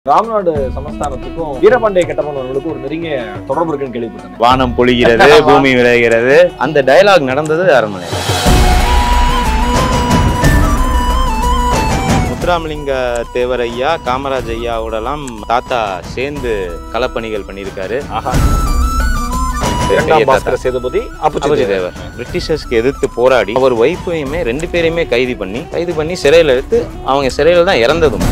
ராமநாடு சமஸ்தானத்துக்கும் வீரபாண்டிய கட்டபொம்மனுக்கும் ஒரு நெருங்கிய தொடர்பு இருக்குன்னு கேள்விப்பட்டேன் வானம் பொழிகிறது பூமி விளைகிறது அந்த டயலாக் நடந்தது அரண்மனை முத்துராமலிங்க தேவர் ஐயா காமராஜ் ஐயாவோடலாம் தாத்தா சேர்ந்து களப்பணிகள் பண்ணியிருக்காரு ஆஹா பெரிய இரண்டாம் தாத்தா. பாஸ்கர சேதுபதி அப்புச்சி அப்புச்சி தேவர் பிரிட்டிஷர்ஸ்க்கு எதிர்த்து போராடி அவர் ஒய்ஃபையுமே ரெண்டு பேரையுமே கைது பண்ணி கைது பண்ணி சிறையில் எடுத்து அவங்க சிறையில் தான் இறந்ததும்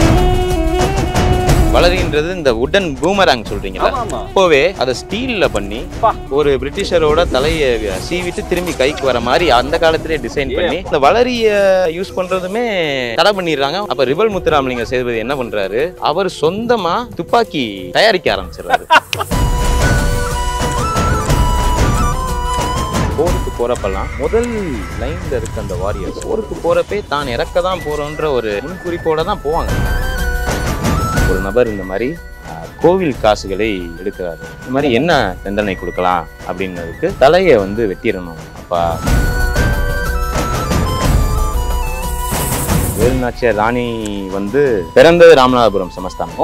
வளரின்றது இந்த உடன் பூமராங் சொல்றீங்களா ஆமா ஆமா அப்போவே அதை ஸ்டீல்ல பண்ணி பா. ஒரு பிரிட்டிஷரோட தலையை சீவிட்டு திரும்பி கைக்கு வர மாதிரி அந்த காலத்திலே டிசைன் பண்ணி இந்த வளரிய யூஸ் பண்றதுமே தடை பண்ணிடுறாங்க அப்ப ரிபல் முத்துராமலிங்க சேதுபதி என்ன பண்றாரு அவர் சொந்தமா துப்பாக்கி தயாரிக்க ஆரம்பிச்சிடுறாரு போருக்கு போறப்பெல்லாம் முதல் லைன்ல இருக்க அந்த வாரியர்ஸ் போருக்கு போறப்பே தான் இறக்க தான் போறோன்ற ஒரு முன்குறிப்போட தான் போவாங்க ஒரு நபர் இந்த மாதிரி அஹ், கோவில் காசுகளை எடுக்கிறாரு இந்த மாதிரி என்ன தண்டனை கொடுக்கலாம் அப்படின்னதுக்கு தலையை வந்து வெட்டிடணும் அப்பா வேலுநாச்சியார் ராணி வந்து பிறந்தது ராமநாதபுரம் சமஸ்தானம் ஓ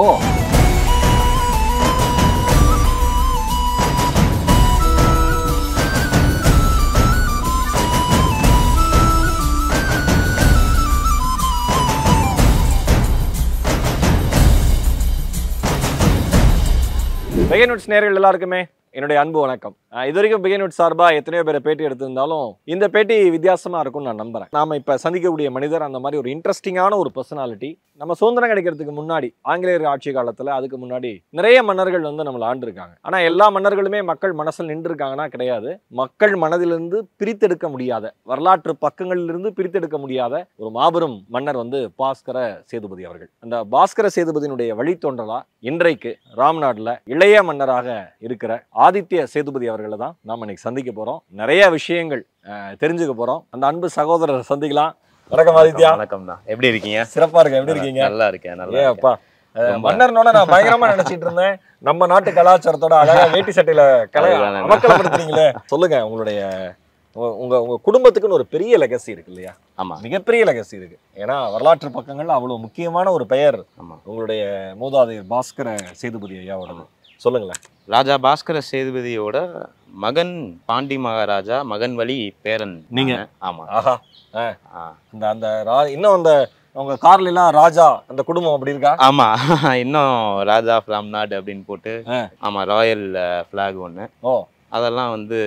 பெகன்வுட்ஸ் நேர்கள் எல்லாருக்குமே என்னுடைய அன்பு வணக்கம் அஹ் இது வரைக்கும் பிகன்வுட் சார்பா எத்தனையோ பேரை பேட்டி எடுத்திருந்தாலும் இந்த பேட்டி வித்தியாசமா இருக்கும்னு நான் நம்புறேன் நாம இப்ப சந்திக்கக்கூடிய மனிதர் அந்த மாதிரி ஒரு இன்ட்ரெஸ்டிங்கான ஒரு பர்சனாலிட்டி நம்ம சுதந்திரம் கிடைக்கிறதுக்கு முன்னாடி ஆங்கிலேயர் ஆட்சி காலத்துல அதுக்கு முன்னாடி நிறைய மன்னர்கள் வந்து நம்மளை ஆண்டிருக்காங்க ஆனா எல்லா மன்னர்களுமே மக்கள் மனசில் நின்று இருக்காங்கன்னா கிடையாது மக்கள் மனதிலிருந்து பிரித்தெடுக்க முடியாத வரலாற்று பக்கங்களிலிருந்து பிரித்தெடுக்க முடியாத ஒரு மாபெரும் மன்னர் வந்து பாஸ்கர சேதுபதி அவர்கள் அந்த பாஸ்கர சேதுபதியினுடைய வழித்தோன்றலா இன்றைக்கு ராம்நாட்ல இளைய மன்னராக இருக்கிற ஆதித்ய சேதுபதி அவர்களை தான் நாம இன்னைக்கு சந்திக்க போறோம் நிறைய விஷயங்கள் அஹ், தெரிஞ்சுக்க போறோம் அந்த அன்பு சகோதரரை சந்திக்கலாம் வணக்கம் ஆதித்யா வணக்கம் தான் எப்படி இருக்கீங்க சிறப்பா இருக்கு எப்படி இருக்கீங்க நல்லா இருக்கேன் நல்லா ஏ இருக்கேன். அப்பா அஹ், ரொம்ப. மன்னர்னோட நான் பயங்கரமா நினைச்சிட்டு இருந்தேன் நம்ம நாட்டு கலாச்சாரத்தோட அழகா வேட்டி சட்டையில கலை அதுதானே. அமக்கலப்படுத்துறீங்களே சொல்லுங்க உங்களுடைய உங்க- உங்க உங்க குடும்பத்துக்குன்னு ஒரு பெரிய லெகசி இருக்கு இல்லையா ஆமா மிகப்பெரிய லெகசி இருக்கு ஏன்னா வரலாற்று பக்கங்கள்ல அவ்வளவு முக்கியமான ஒரு பெயர் ஆமா உங்களுடைய மூதாதையர் பாஸ்கர சேதுபதி ஐயாவோடது சொல்லுங்களேன் ராஜா பாஸ்கர சேதுபதியோட மகன் பாண்டி மகாராஜா மகன் வழி பேரன் நீங்க? நானு. ஆமா ஆஹா ஆ. அந்த அந்த ரா இன்னும் அந்த உங்க கார்ல எல்லாம் ராஜா அந்த குடும்பம் அப்படி இருக்கா ஆமா இன்னும் ராஜா ஃப்ரம் நாடு அப்படின்னு போட்டு ஆ. ஆமா ராயல் ஃபிளாக் ஒன்று ஓ அதெல்லாம் வந்து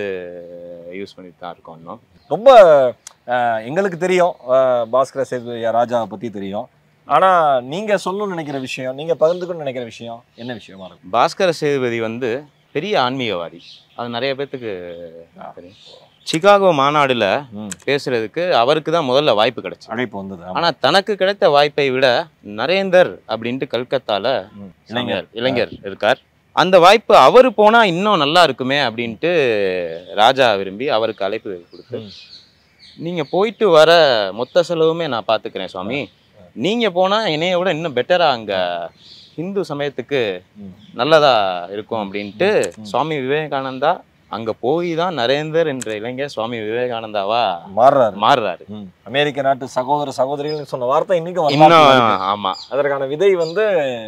யூஸ் பண்ணிட்டு தான் இருக்கோம் இன்னும் ரொம்ப அஹ், எங்களுக்கு தெரியும் அஹ், பாஸ்கர சேதுபதி ஐயா ராஜாவை பத்தி தெரியும் ஆனா நீங்க சொல்லணும்னு நினைக்கிற விஷயம் நீங்க பகிர்ந்துக்கணும்னு நினைக்கிற விஷயம் என்ன விஷயமா இருக்கும் பாஸ்கர சேதுபதி வந்து பெரிய ஆன்மீகவாதி அது நிறைய பேர்த்துக்கு தெரியும் சிகாகோ மாநாடுல ம். பேசுறதுக்கு அவருக்கு தான் முதல்ல வாய்ப்பு கிடைச்சு அழைப்பு வந்தது ஆமா. ஆனா தனக்கு கிடைத்த வாய்ப்பை விட நரேந்தர் அப்படின்ட்டு கல்கத்தால ம். இளைஞர் இளைஞர் இருக்கார் அந்த வாய்ப்பு அவர் போனா இன்னும் நல்லா இருக்குமே அப்படின்ட்டு ராஜா விரும்பி அவருக்கு அழைப்பு கொடுத்து ம். நீங்க போயிட்டு வர மொத்த செலவுமே நான் பாத்துக்கிறேன் சுவாமி நீங்க போனா என்னைய விட இன்னும் பெட்டரா அங்க இந்து சமயத்துக்கு ம். நல்லதா இருக்கும் அப்படின்ட்டு ம். சுவாமி விவேகானந்தா அங்க போய் தான் நரேந்தர் என்ற இளைஞர் சுவாமி விவேகானந்தாவா மாறுறாரு மாறுறாரு ம். அமெரிக்க நாட்டு சகோதர சகோதரிகள் சொன்ன வார்த்தை இன்னைக்கு இன்னும் வரலாற்றுல இருக்கு. ஆமா அதற்கான விதை வந்து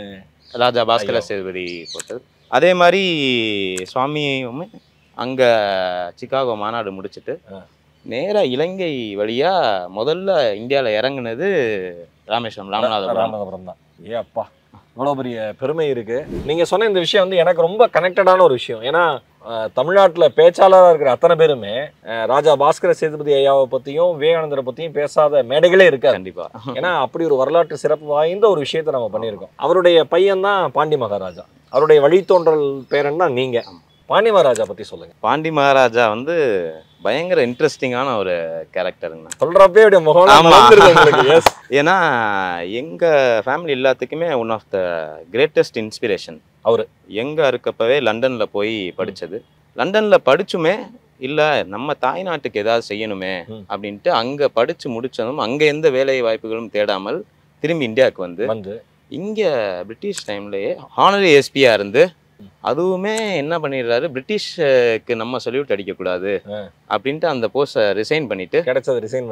ராஜா பாஸ்கர ஐயோ. சேதுபதி போட்டது அதே மாதிரி சுவாமியுமே அங்க சிகாகோ மாநாடு முடிச்சிட்டு ஆ. நேரா இலங்கை வழியா முதல்ல இந்தியால இறங்குனது ராமேஸ்வரம் ராமநாதபுரம் ராமநாதபுரம் தான் ஏ அப்பா இவ்வளோ பெரிய பெருமை இருக்கு நீங்க சொன்ன இந்த விஷயம் வந்து எனக்கு ரொம்ப கனெக்டடான ஒரு விஷயம் ஏன்னா அஹ், தமிழ்நாட்டுல பேச்சாளராக இருக்கிற அத்தனை பேருமே அஹ், ராஜா பாஸ்கர சேதுபதி ஐயாவை பத்தியும் விவேகானந்தரை பத்தியும் பேசாத மேடைகளே இருக்காது கண்டிப்பா ஏன்னா அப்படி ஒரு வரலாற்று சிறப்பு வாய்ந்த ஒரு விஷயத்தை நம்ம பண்ணியிருக்கோம் அவருடைய பையன் தான் பாண்டி மகாராஜா அவருடைய வழித்தோன்றல் பேரன் தான் நீங்க பாண்டி மகாராஜா பத்தி சொல்லுங்க பாண்டி மகாராஜா வந்து பயங்கர இன்ட்ரெஸ்டிங்கான ஒரு கேரக்டருங்க சொல்றப்பே அப்படியே முகம் ஆமா. எஸ் ஏன்னா எங்க ஃபேமிலி எல்லாத்துக்குமே one of the greatest inspiration அவரு. எங்க இருக்கப்பவே லண்டன்ல போய் படிச்சது லண்டன்ல படிச்சுமே இல்ல நம்ம தாய்நாட்டுக்கு ஏதாவது செய்யணுமே ம். அப்படின்ட்டு அங்க படிச்சு முடிச்சதும் அங்க எந்த வேலை வாய்ப்புகளும் தேடாமல் திரும்பி இந்தியாவுக்கு வந்து வந்து இங்க பிரிட்டிஷ் டைம்லயே ஹானரி எஸ்பியா இருந்து அதுவுமே என்ன பண்ணிடுறாரு பிரிட்டிஷ்க்கு நம்ம சொல்யூட் அடிக்கக்கூடாது ஆ. அப்படின்ட்டு அந்த போஸ்டை ரிசைன் பண்ணிட்டு கிடைச்சதை ரிசைன் பண்ணி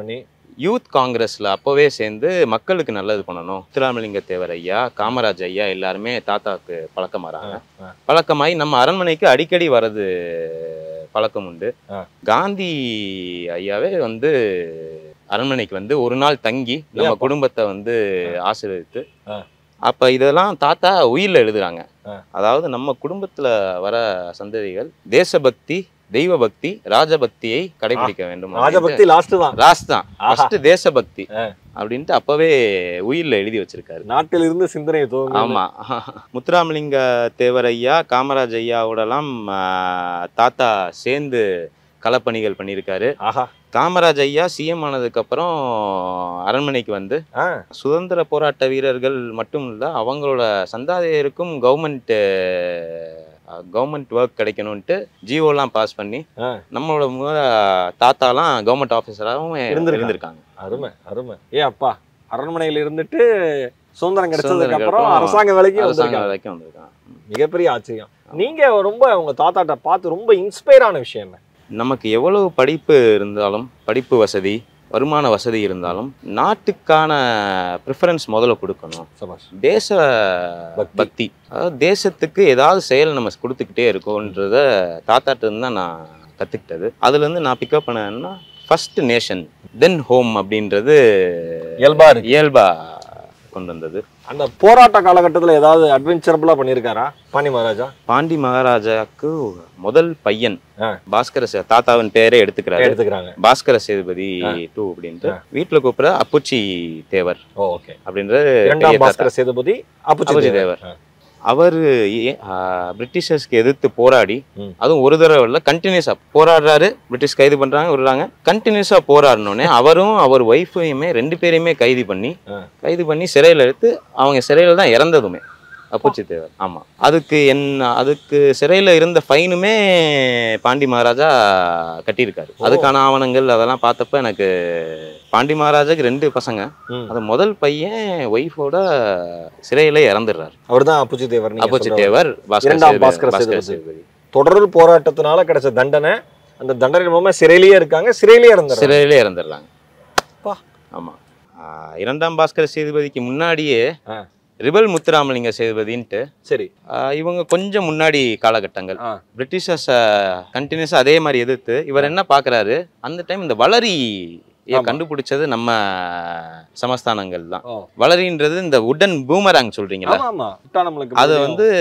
யூத் காங்கிரஸ்ல அப்போவே சேர்ந்து மக்களுக்கு நல்லது பண்ணணும் முத்துராமலிங்க தேவர் ஐயா காமராஜ் ஐயா எல்லாருமே தாத்தாக்கு பழக்கமாறாங்க ஆ. பழக்கமாகி நம்ம அரண்மனைக்கு அடிக்கடி வர்றது பழக்கம் உண்டு ஆ. காந்தி ஐயாவே வந்து அரண்மனைக்கு வந்து ஒரு நாள் தங்கி நம்ம ஏப்பா? குடும்பத்தை வந்து ஆசீர்வதித்து ஆ. அப்ப இதெல்லாம் தாத்தா உயிர்ல எழுதுறாங்க ஆ. அதாவது நம்ம குடும்பத்துல வர சந்ததிகள் தேசபக்தி தெய்வ பக்தி ராஜபக்தியை கடைபிடிக்க வேண்டும் அப்படின்ட்டு- ராஜபக்தி லாஸ்ட் தான் ராஸ் தான் ஆஹா. ஃபர்ஸ்ட் தேசபக்தி ஆ. அப்படின்ட்டு அப்பவே உயிர்ல எழுதி வச்சிருக்காரு நாட்டில் இருந்து சிந்தனை துவங்கும் ஆமா முத்துராமலிங்க தேவர் ஐயா காமராஜ் ஐயாவோடலாம் ஆ, தாத்தா சேர்ந்து களப்பணிகள் பண்ணியிருக்காரு ஆஹா காமராஜ் ஐயா சிஎம் ஆனதுக்கு அப்புறம் அரண்மனைக்கு வந்து ஆ. சுதந்திர போராட்ட வீரர்கள் மட்டும் இல்ல அவங்களோட சந்தாதியருக்கும் கவர்மெண்ட் கவர்மெண்ட் ஒர்க் கிடைக்கணும்ட்டு ஜிஓலாம் பாஸ் பண்ணி ஆ. நம்மளோட முத தாத்தாலாம் கவர்மெண்ட் ஆஃபீஸராகவும் இருந்திருக்காங்க. இருந்திருக்காங்க அருமை அருமை ஏ அப்பா அரண்மனையில இருந்துட்டு சுதந்திரம் கிடைச்சதுக்கு சுதந்திரம் அப்புறம் கிடைச்சதும் அரசாங்க வேலைக்கு அரசாங்க வந்திருக்காங்க வரைக்கும் வந்திருக்காங்க மிகப்பெரிய ஆச்சரியம் நீங்க ரொம்ப உங்க தாத்தாட்ட பார்த்து ரொம்ப இன்ஸ்பயர் ஆன விஷயம் என்ன நமக்கு எவ்வளவு படிப்பு இருந்தாலும் படிப்பு வசதி வருமான வசதி இருந்தாலும் நாட்டுக்கான ப்ரிஃபரன்ஸ் முதல்ல கொடுக்கணும் சபாஷ் தேச பக்தி. பக்தி அதாவது தேசத்துக்கு ஏதாவது செயல் நம்ம கொடுத்துக்கிட்டே இருக்கோன்றத தாத்தாட்ட இருந்து தான் நான் கற்றுக்கிட்டது அதுலேருந்து நான் பிக்கப் பண்ணேன்னா ஃபர்ஸ்ட் நேஷன் தென் ஹோம் அப்படின்றது இயல்பா இருக்கு இயல்பா கொண்டு வந்தது அந்த போராட்ட காலகட்டத்துல ஏதாவது அட்வென்ச்சரபிளா பண்ணிருக்காரா பாண்டி மகாராஜா பாண்டி மகாராஜாவுக்கு முதல் பையன் ஆ. பாஸ்கர சே- தாத்தாவின் பேரே எடுத்துக்கிறாரு எடுத்துக்கிறாங்க பாஸ்கர சேதுபதி டூ அப்படின்ட்டு வீட்டுல கூப்பிடுற அப்புச்சி தேவர் ஓ ஓகே அப்படின்ற இரண்டாம் பெரிய தாத்தா. பாஸ்கர சேதுபதி அப்புச்சி அப்புச்சி தேவர் தேவர் அவர் பிரிட்டிஷர்ஸ்க்கு எதிர்த்து போராடி ம். அதுவும் ஒரு தடவை இல்லை கண்டினியூஸா போராடுறாரு பிரிட்டிஷ் கைது பண்றாங்க விடுறாங்க கண்டினியூஸா போராடினோடனே அவரும் அவர் ஒய்ஃபையுமே ரெண்டு பேரையுமே கைது பண்ணி ஆ. கைது பண்ணி சிறையில் எடுத்து அவங்க சிறையில் தான் இறந்ததுமே அப்புச்சி தேவர் ஆமா அதுக்கு என்ன அதுக்கு சிறையில் இருந்த ஃபைனுமே பாண்டி மகாராஜா கட்டியிருக்காரு ஓ. அதுக்கான ஆவணங்கள் அதெல்லாம் பார்த்தப்ப எனக்கு பாண்டி மகாராஜாக்கு ரெண்டு பசங்க ம். அது முதல் பையன் ஒய்ஃபோட சிறையில இறந்துடுறாரு அவர்தான் அப்புச்சி தேவர் நீங்க அப்போச்சி சொல்ற தேவர் பாஸ்கர் இரண்டாம் சேது- பாஸ்கர பாஸ்கர் சேதுபதி. சேதுபதி. தொடர் போராட்டத்தினால கிடைச்ச தண்டனை அந்த தண்டனை மூலமா சிறையிலேயே இருக்காங்க சிறையிலேயே இறந்துறாங்க சிறையிலே இறந்துடுறாங்க பா. ஆமா ஆஹ் இரண்டாம் பாஸ்கர சேதுபதிக்கு முன்னாடியே ஆ. ரிபல் முத்துராமலிங்க சேதுபதின்ட்டு சரி ஆஹ் இவங்க கொஞ்சம் முன்னாடி காலகட்டங்கள் ஆ. பிரிட்டிஷர்ஸ் கண்டினியூஸா அதே மாதிரி எதிர்த்து இவர் என்ன பாக்குறாரு அந்த டைம் இந்த வளரி ஆமா. கண்டுபிடிச்சது நம்ம சமஸ்தானங்கள் தான் ஓ. வளரின்றது இந்த உடன் பூமராங் சொல்றீங்களா ஆமா ஆமா விட்டா நம்மளுக்கு அது மறுபடியும் வந்து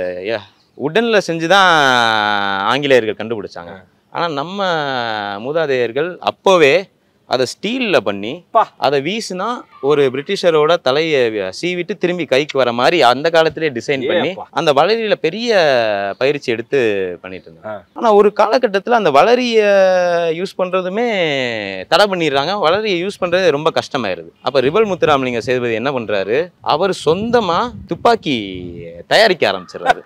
உடன்ல செஞ்சு தான் ஆங்கிலேயர்கள் கண்டுபிடிச்சாங்க ஆனா நம்ம மூதாதையர்கள் அப்போவே அதை ஸ்டீல்ல பண்ணி பா. அதை வீசினா ஒரு பிரிட்டிஷரோட தலையை சீவிட்டு திரும்பி கைக்கு வர மாதிரி அந்த காலத்திலே டிசைன் பண்ணி ஏப்பா. அந்த வளரியில பெரிய பயிற்சி எடுத்து பண்ணிட்டு ஆ. இருந்தாங்க ஆனா ஒரு காலகட்டத்துல அந்த வளரிய யூஸ் பண்றதுமே தடை பண்ணிடுறாங்க வளரியை யூஸ் பண்றது ரொம்ப கஷ்டமாயிருது அப்ப ரிபல் முத்துராமலிங்க சேதுபதி என்ன பண்றாரு அவர் சொந்தமா துப்பாக்கி தயாரிக்க ஆரம்பிச்சிடுறாரு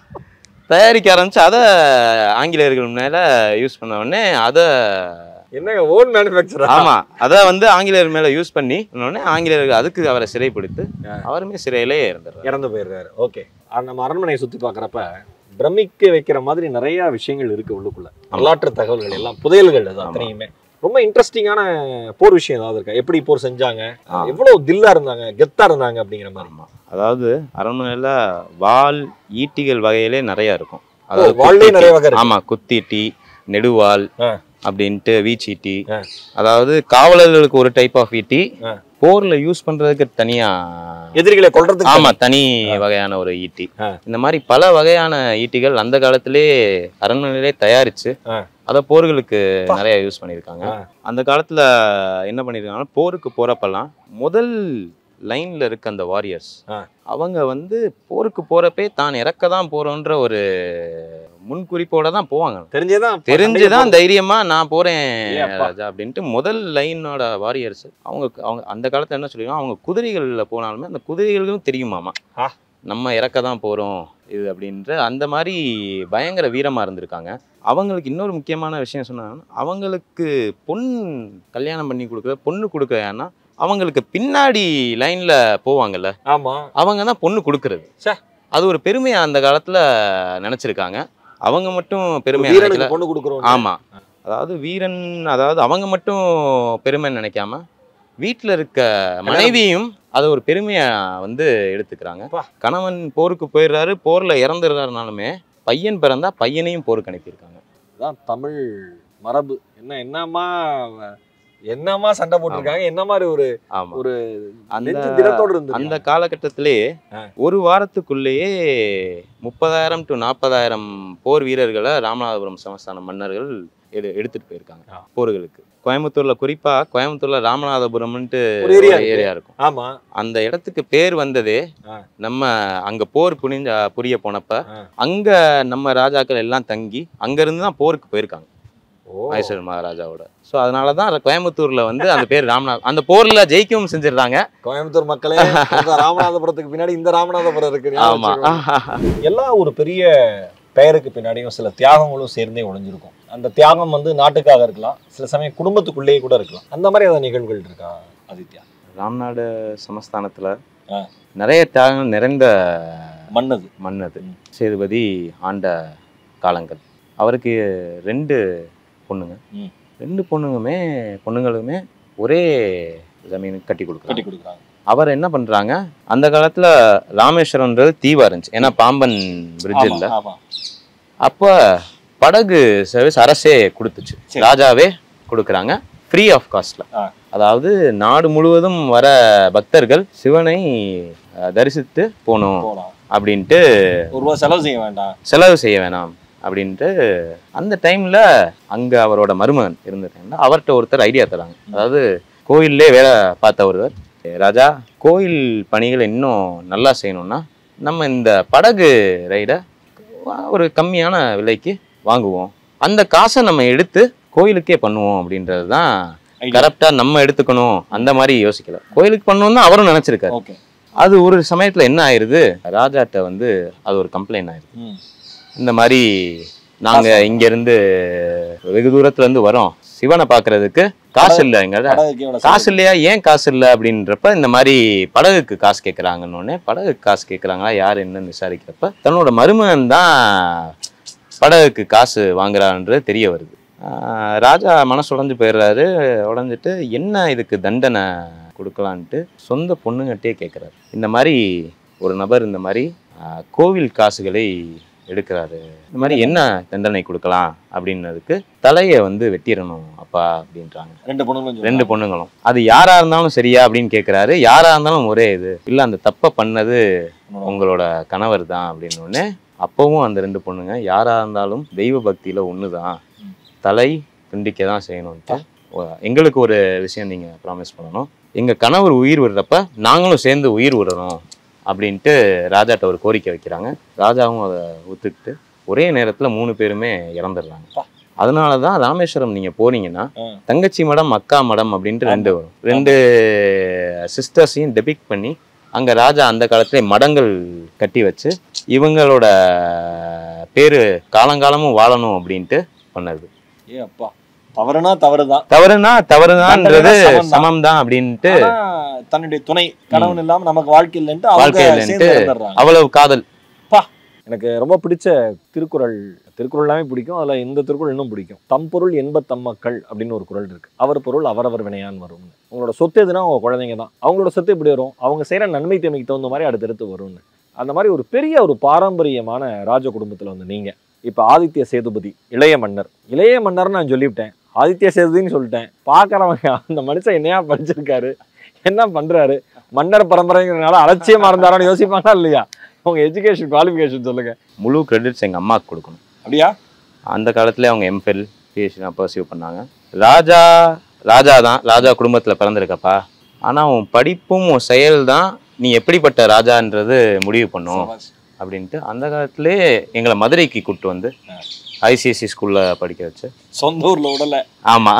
தயாரிக்க ஆரம்பிச்சு அதை ஆங்கிலேயர்கள் மேல யூஸ் பண்ண உடனே அதை என்னங்க ஓன் மேனுஃபேக்சரா ஆமா அதை வந்து ஆங்கிலேயர் மேல யூஸ் பண்ணி உடனே ஆங்கிலேயர்கள் அதுக்கு அவரை சிறைப்படுத்து ஆ. அவருமே சிறையிலே இறந்துடுறாரு இறந்து போயிடுறாரு ஓகே நம்ம அரண்மனையை சுத்தி பார்க்கறப்ப பிரமிக்க வைக்கிற மாதிரி நிறைய விஷயங்கள் இருக்கு உள்ளுக்குள்ள வரலாற்று தகவல்கள் எல்லாம் புதையல்கள் அது ஆமா. அத்தனையுமே ரொம்ப இன்ட்ரெஸ்டிங்கான போர் விஷயம் ஏதாவது இருக்கா எப்படி போர் செஞ்சாங்க ஆ. எவ்வளவு தில்லா இருந்தாங்க கெத்தா இருந்தாங்க அப்படிங்கிற மாதிரி ஆமா அதாவது அரண்மனையில வால் ஈட்டிகள் வகையிலே நிறைய இருக்கும் ஓ, வாள்லயே குத்தீட்டி. நிறைய வகை இருக்கு. ஆமா குத்தீட்டி நெடுவால் ஆ. அப்படின்ட்டு வீச்சீட்டி ஆ. அதாவது காவலர்களுக்கு ஒரு டைப் ஆஃப் ஈட்டி ஆ. போர்ல யூஸ் பண்றதுக்கு தனியா எதிரிகளை கொல்றதுக்கு ஆமா தனி வகையான ஒரு ஈட்டி ஆ. இந்த மாதிரி பல வகையான ஈட்டிகள் அந்த காலத்திலே அரண்மனையிலே தயாரிச்சு ஆ. அத போர்களுக்கு பா. நிறைய யூஸ் பண்ணியிருக்காங்க ஆ. அந்த காலத்துல என்ன பண்ணிருக்காங்கன்னா போருக்கு போறப்பெல்லாம் முதல் லைன்ல இருக்க அந்த வாரியர்ஸ் ஆ. அவங்க வந்து போருக்கு போறப்பே தான் இறக்க தான் போறோன்ற ஒரு முன்குறிப்போட தான் போவாங்க தெரிஞ்சேதான் தெரிஞ்சுதான் தைரியமா நான் போறேன் ஏ அப்பா. ராஜா அப்படின்ட்டு முதல் லைனோட வாரியர்ஸ் அவங்க அவங்க அந்த காலத்துல என்ன சொல்லிருக்காங்க அவங்க குதிரைகள்ல போனாலுமே அந்த குதிரைகளுக்கும் தெரியுமாமா ஆ. நம்ம இறக்க தான் போறோம் இது அப்படின்ற அந்த மாதிரி பயங்கர வீரமா இருந்திருக்காங்க அவங்களுக்கு இன்னொரு முக்கியமான விஷயம் சொன்னாங்கன்னா அவங்களுக்கு பொன் கல்யாணம் பண்ணி கொடுக்குற பொண்ணு கொடுக்குறாங்கன்னா அவங்களுக்கு பின்னாடி லைன்ல போவாங்கல்ல ஆமா அவங்க தான் பொண்ணு கொடுக்கறது ச்சே. அது ஒரு பெருமையா அந்த காலத்துல நினைச்சிருக்காங்க அவங்க மட்டும் பெருமையா நினைக்கல வீரனுக்கு பொண்ணு கொடுக்குறோம் ஆமா அதாவது வீரன் அதாவது அவங்க மட்டும் பெருமை நினைக்காம வீட்டில் இருக்க மனைவியும் அதை ஒரு பெருமையா வந்து எடுத்துக்கிறாங்க அப்பா. கணவன் போருக்கு போயிடுறாரு போர்ல இறந்துடுறாருனாலுமே பையன் பிறந்தா பையனையும் போருக்கு அனுப்பியிருக்காங்க அதான் தமிழ் மரபு என்ன என்னமா என்னமா சண்டை போட்டிருக்காங்க என்ன மாதிரி ஒரு ஆமா ஒரு அந்த நெஞ்சு திடத்தோடு இருந்து அந்த காலகட்டத்திலே ஆ. ஒரு வாரத்துக்குள்ளேயே முப்பதாயிரம் டு நாற்பதாயிரம் போர் வீரர்களை ராமநாதபுரம் சமஸ்தான மன்னர்கள் எடு எடுத்துட்டு போயிருக்காங்க ஆ. போர்களுக்கு கோயம்புத்தூர்ல குறிப்பா கோயம்புத்தூர்ல ராமநாதபுரம்ன்ட்டு ஒரு area இருக்கு. ஏரியா இருக்கும் ஆமா அந்த இடத்துக்கு பேர் வந்ததே ஆ. நம்ம அங்க போர் புனிஞ்ச புரிய போனப்ப ஆ. அங்க நம்ம ராஜாக்கள் எல்லாம் தங்கி அங்க இருந்து தான் போருக்கு போயிருக்காங்க ஓ மைசூர் மகாராஜாவோட ஸோ அதனால தான் கோயம்புத்தூர்ல வந்து அந்த பேர் ராமநாத் அந்த போர்ல ஜெயிக்கவும் செஞ்சிடுறாங்க கோயம்புத்தூர் மக்களே இந்த ராமநாதபுரத்துக்கு பின்னாடி இந்த ராமநாதபுரம் இருக்கு ஞாபகம் ஆமா வச்சுக்கோங்க. எல்லா ஒரு பெரிய பெயருக்கு பின்னாடியும் சில தியாகங்களும் சேர்ந்தே ஒளிஞ்சிருக்கும் அந்த தியாகம் வந்து நாட்டுக்காக இருக்கலாம் சில சமயம் குடும்பத்துக்குள்ளேயே கூட இருக்கலாம் அந்த மாதிரி ஏதாவது நிகழ்வுகள் இருக்கா ஆதித்யா ராம்நாடு சமஸ்தானத்துல ஆ. நிறைய தியாகங்கள் நிறைந்த மன்னது மண் அது ம். சேதுபதி ஆண்ட காலங்கள் அவருக்கு ரெண்டு பொண்ணுங்க ம். ரெண்டு பொண்ணுங்குமே பொண்ணுங்களுமே ஒரே ஜமீன் கட்டி கட்டி கொடுக்குறாங்க கொடுக்குறாங்க அவர் என்ன பண்றாங்க அந்த காலத்துல ராமேஸ்வரம்ன்றது தீவா இருந்துச்சு ஏன்னா பாம்பன் பிரிட்ஜ் இல்ல ஆமா, ஆமா அப்ப படகு சர்வீஸ் அரசே கொடுத்துச்சு சரி. ராஜாவே கொடுக்குறாங்க ஃப்ரீ ஆஃப் காஸ்ட்ல ஆ. அதாவது நாடு முழுவதும் வர பக்தர்கள் சிவனை அஹ், தரிசித்து போகணும் போலாம் அப்படின்ட்டு ஒரு ரூபா செலவு செய்ய வேண்டாம் செலவு செய்ய வேணாம் அப்படின்ட்டு அந்த டைம்ல அங்க அவரோட மருமகன் இருந்திருக்காங்க அவர்கிட்ட ஒருத்தர் ஐடியா தராங்க அதாவது கோயில்லே வேலை பார்த்த ஒருவர் ராஜா கோயில் பணிகளை இன்னும் நல்லா செய்யணும்னா நம்ம இந்த படகு ரைடை ஒரு கம்மியான விலைக்கு வாங்குவோம் அந்த காசை நம்ம எடுத்து கோயிலுக்கே பண்ணுவோம் அப்படின்றது தான் Idea. கரெக்டா நம்ம எடுத்துக்கணும் அந்த மாதிரி யோசிக்கல கோயிலுக்கு பண்ணணும்னு தான் அவரும் நினைச்சிருக்காரு ஓகே அது ஒரு சமயத்துல என்ன ஆயிருது ராஜாட்ட வந்து அது ஒரு கம்ப்ளைண்ட் ஆயிருது ம் இந்த மாதிரி நாங்க காசு. இங்க இருந்து வெகு தூரத்துல இருந்து வரோம் சிவனை பாக்குறதுக்கு காசு இல்ல எங்கள்ட்ட படகுக்கு எவ்வளவு காசு இல்லையா ஏன் காசு இல்லை அப்படின்றப்ப இந்த மாதிரி படகுக்கு காசு கேட்குறாங்கன்னு உடனே படகுக்கு காசு கேட்குறாங்களா யார் என்னன்னு விசாரிக்கிறப்ப தன்னோட மருமகன் தான் படகுக்கு காசு வாங்குறான்றது தெரிய வருது ஆஹ் ராஜா மனசு உடைஞ்சு போயிடுறாரு உடஞ்சிட்டு என்ன இதுக்கு தண்டனை கொடுக்கலான்ட்டு சொந்த பொண்ணுங்கட்டே கேட்குறாரு இந்த மாதிரி ஒரு நபர் இந்த மாதிரி ஆஹ் கோவில் காசுகளை எடுக்கிறாரு இந்த மாதிரி என்ன தண்டனை கொடுக்கலாம் அப்படின்னதுக்கு தலையை வந்து வெட்டிடணும் அப்பா அப்படின்றாங்க ரெண்டு பொண்ணுங்களும் ரெண்டு பொண்ணுங்களும் அது யாரா இருந்தாலும் சரியா அப்படின்னு கேக்குறாரு யாரா இருந்தாலும் ஒரே இது இல்ல அந்த தப்பை பண்ணது பொண்ணுங்களும் உங்களோட கணவர் தான் அப்படின்னு உடனே அப்பவும் அந்த ரெண்டு பொண்ணுங்க யாரா இருந்தாலும் தெய்வ பக்தியில ஒண்ணுதான் ம். தலை துண்டிக்க தான் செய்யணும்ட்டு ஒ- எங்களுக்கு ஒரு விஷயம் நீங்க ப்ராமிஸ் பண்ணணும் எங்க கணவர் உயிர் விடுறப்ப நாங்களும் சேர்ந்து உயிர் விடணும் அப்படின்ட்டு ராஜாட்ட ஒரு கோரிக்கை வைக்கிறாங்க ராஜாவும் அதை ஒத்துக்கிட்டு ஒரே நேரத்துல மூணு பேருமே இறந்துடுறாங்க அப்பா. அதனால தான் ராமேஸ்வரம் நீங்க போனீங்கன்னா ஆ. தங்கச்சி மடம் அக்கா மடம் அப்படின்ட்டு ரெண்டு வரும் ரெண்டு சிஸ்டர்ஸையும் டெபிக் பண்ணி அங்க ராஜா அந்த காலத்துல மடங்கள் கட்டி வச்சு இவங்களோட பேரு காலங்காலமும் வாழணும் அப்படின்ட்டு பண்ணது ஏ அப்பா தவறுனா தவறுதான் தவறுனா தவறுதான்ன்றது தண்டனை சமம்தான். சமம் தான் அப்படின்ட்டு ஆனா, தன்னுடைய துணை கணவன் இல்லாம நமக்கு வாழ்க்கை இல்லைன்ட்டு அவங்க வாழ்க்கை இல்லைன்ட்டு சேர்ந்து இறந்துடுறாங்க அவ்வளவு காதல் எனக்கு ரொம்ப பிடிச்ச திருக்குறள் திருக்குறள் எல்லாமே பிடிக்கும் அதுல இந்த திருக்குறள் இன்னும் பிடிக்கும் தம்பொருள் என்பத் தம்மக்கள் அப்படின்னு ஒரு குறள் இருக்கு அவர் பொருள் அவரவர் வினையான் வரும் உங்களோட சொத்து எதுனா உங்க குழந்தைங்க தான் அவங்களோட சொத்து எப்படி வரும் அவங்க செய்யற நன்மை தீமைக்கு தகுந்த மாதிரி அடுத்தடுத்து வரும்னு அந்த மாதிரி ஒரு பெரிய ஒரு பாரம்பரியமான ராஜ குடும்பத்துல வந்து நீங்க இப்ப ஆதித்ய சேதுபதி இளைய மன்னர் இளைய மன்னர்னு நான் சொல்லிவிட்டேன் ஆதித்ய சேதுபதின்னு சொல்லிட்டேன் பார்க்கறவங்க அந்த மனுஷன் என்னையா படிச்சிருக்காரு என்ன பண்றாரு மன்னர் பரம்பரைங்கிறனால அலட்சியமா இருந்தாரான்னு யோசிப்பாங்களா இல்லையா உங்க எஜுகேஷன் குவாலிஃபிகேஷன் சொல்லுங்க முழு கிரெடிட்ஸ் எங்க அம்மாவுக்கு கொடுக்கணும் அப்படியா அந்த காலத்துல அவங்க எம்ஃபில் பிஹெச்டி பர்சிவ் பண்ணாங்க ராஜா ராஜா தான் ராஜா குடும்பத்துல பிறந்திருக்கப்பா ஆனா உன் படிப்பும் உன் செயல் தான் நீ எப்படிப்பட்ட ராஜான்றது முடிவு பண்ணும் சபாஷ். அப்படின்ட்டு அந்த காலத்திலே எங்களை மதுரைக்கு கூப்பிட்டு வந்து ஐசிஎஸ்சி ஸ்கூல்ல படிக்க வச்சு சொந்த ஊர்ல உடல ஆமா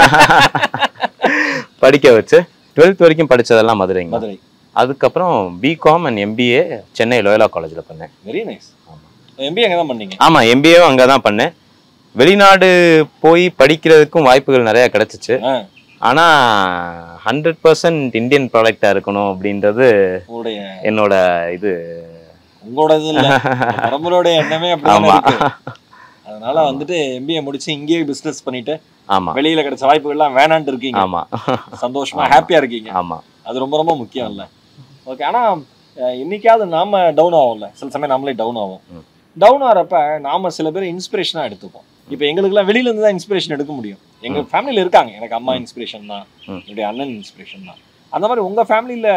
படிக்க வச்சு டுவெல்த் வரைக்கும் படிச்சதெல்லாம் மதுரைங்க மதுரை அதுக்கப்புறம் BCom and MBA Chennai Loyola காலேஜில் பண்ணேன் வெரி நைஸ் எம்பி அங்க தான் பண்ணீங்க ஆமா எம்பிஏவும் அங்கே தான் பண்ணேன் வெளிநாடு போய் படிக்கிறதுக்கும் வாய்ப்புகள் நிறைய கிடைச்சிச்சு ஆ, ஆனா ஹண்ட்ரட் பர்சன்ட் இந்தியன் ப்ராடக்டா இருக்கணும் அப்படின்றது உங்களுடைய என்னோட இது உங்களோட இது இல்ல பரம்பரையோட எண்ணமே அப்படிதான் ஆமா இருக்கு அது அதனால வந்துட்டு எம்பிஏ முடிச்சு இங்கேயே பிசினஸ் பண்ணிட்டு ஆமா வெளியில கிடைச்ச வாய்ப்புகள்லாம் வேணான்ட்டு இருக்கீங்க ஆமா சந்தோஷமா ஆமா. ஹாப்பியா இருக்கீங்க ஆமா அது ரொம்ப ரொம்ப முக்கியம் இல்ல ஓகே ஆனா அஹ், இன்னைக்காவது நாம டவுன் ஆகும்ல சில சமயம் நம்மளே டவுன் ஆகும் ம். டவுன் ஆகிறப்ப நாம சில பேர் இன்ஸ்பிரேஷனா எடுத்துப்போம் இப்போ எங்களுக்குலாம் வெளியில இருந்து தான் இன்ஸ்பிரேஷன் எடுக்க முடியும் எங்க ஃபேமிலியில இருக்காங்க எனக்கு அம்மா இன்ஸ்பிரேஷன் தான் ம். என்னுடைய அண்ணன் இன்ஸ்பிரேஷன் தான் அந்த மாதிரி உங்க ஃபேமிலியில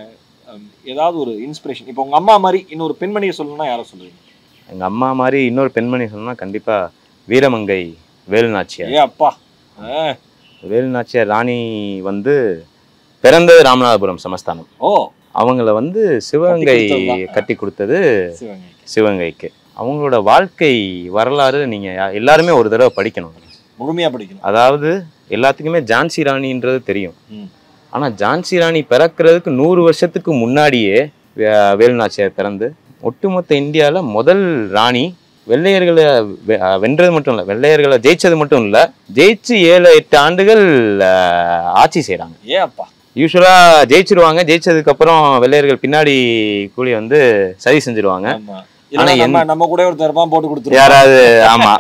ஏதாவது ஒரு இன்ஸ்பிரேஷன் இப்போ உங்க அம்மா மாதிரி இன்னொரு பெண்மணியை சொல்லணும்னா யாரை சொல்லுவீங்க எங்க அம்மா மாதிரி இன்னொரு பெண்மணி சொன்னா கண்டிப்பா வீரமங்கை வேலுநாச்சியார் ஏ அப்பா அஹ், வேலுநாச்சியார் ராணி வந்து பிறந்தது ராமநாதபுரம் சமஸ்தானம் ஓ அவங்கள வந்து சிவகங்கை கொடுத்ததுதான். கட்டி கொடுத்தது சிவகங்கை சிவகங்கைக்கு அவங்களோட வாழ்க்கை வரலாறு நீங்க யா- எல்லாருமே ஒரு தடவை படிக்கணும் முழுமையா படிக்கணும் அதாவது எல்லாத்துக்குமே ஜான்சி ராணின்றது தெரியும் ம். ஆனா ஜான்சி ராணி பிறக்கிறதுக்கு நூறு வருஷத்துக்கு முன்னாடியே வே- வேலுநாச்சியார் பிறந்து ஒட்டுமொத்த இந்தியால முதல் ராணி வெள்ளையர்களை வெ- அஹ் வென்றது மட்டும் இல்லை வெள்ளையர்களை ஜெயிச்சது மட்டும் இல்லை ஜெயிச்சு ஏழு எட்டு ஆண்டுகள் அஹ், ஆட்சி செய்கிறாங்க ஏ அப்பா யூஸ்வலாக ஜெயிச்சிருவாங்க ஜெயிச்சதுக்கு அப்புறம் வெள்ளையர்கள் பின்னாடி கூலி வந்து சரி செஞ்சிருவாங்க ஆமா ஆனா இல்லைன்னா நம்ம என்- நம்ம கூட ஒருத்தர் இருப்பான் போட்டு கொடுத்துருவோம் யாராவது ஆமா